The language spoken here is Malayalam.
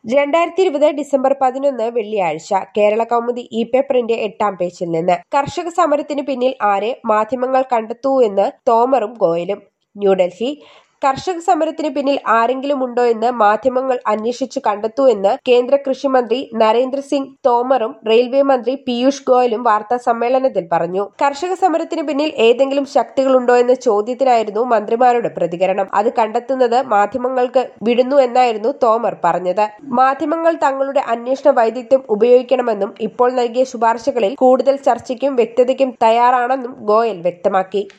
രണ്ടായിരത്തി ഇരുപത് ഡിസംബർ പതിനൊന്ന് വെള്ളിയാഴ്ച കേരള കൗമുദി ഇ പേപ്പറിന്റെ എട്ടാം പേജിൽ നിന്ന് കർഷക സമരത്തിന് പിന്നിൽ ആരെ മാധ്യമങ്ങൾ കണ്ടെത്തൂ എന്ന് തോമറും ഗോയലും ന്യൂഡൽഹി കർഷക സമരത്തിന് പിന്നിൽ ആരെങ്കിലും ഉണ്ടോ എന്ന് മാധ്യമങ്ങൾ അന്വേഷിച്ചു കണ്ടെത്തൂ എന്ന് കേന്ദ്ര കൃഷിമന്ത്രി നരേന്ദ്ര സിംഗ് തോമറും റെയിൽവേ മന്ത്രി പീയൂഷ് ഗോയലും വാർത്താ സമ്മേളനത്തിൽ പറഞ്ഞു കർഷക സമരത്തിന് പിന്നിൽ ഏതെങ്കിലും ശക്തികളുണ്ടോ എന്ന ചോദ്യത്തിനായിരുന്നു മന്ത്രിമാരുടെ പ്രതികരണം അത് കണ്ടെത്തുന്നത് മാധ്യമങ്ങൾക്ക് വിടുന്നു എന്നായിരുന്നു തോമർ പറഞ്ഞത് മാധ്യമങ്ങൾ തങ്ങളുടെ അന്വേഷണ വൈദഗ്ധ്യം ഉപയോഗിക്കണമെന്നും ഇപ്പോൾ നൽകിയ ശുപാർശകളിൽ കൂടുതൽ ചർച്ചയ്ക്കും വ്യക്തതയ്ക്കും തയ്യാറാണെന്നും ഗോയൽ വ്യക്തമാക്കി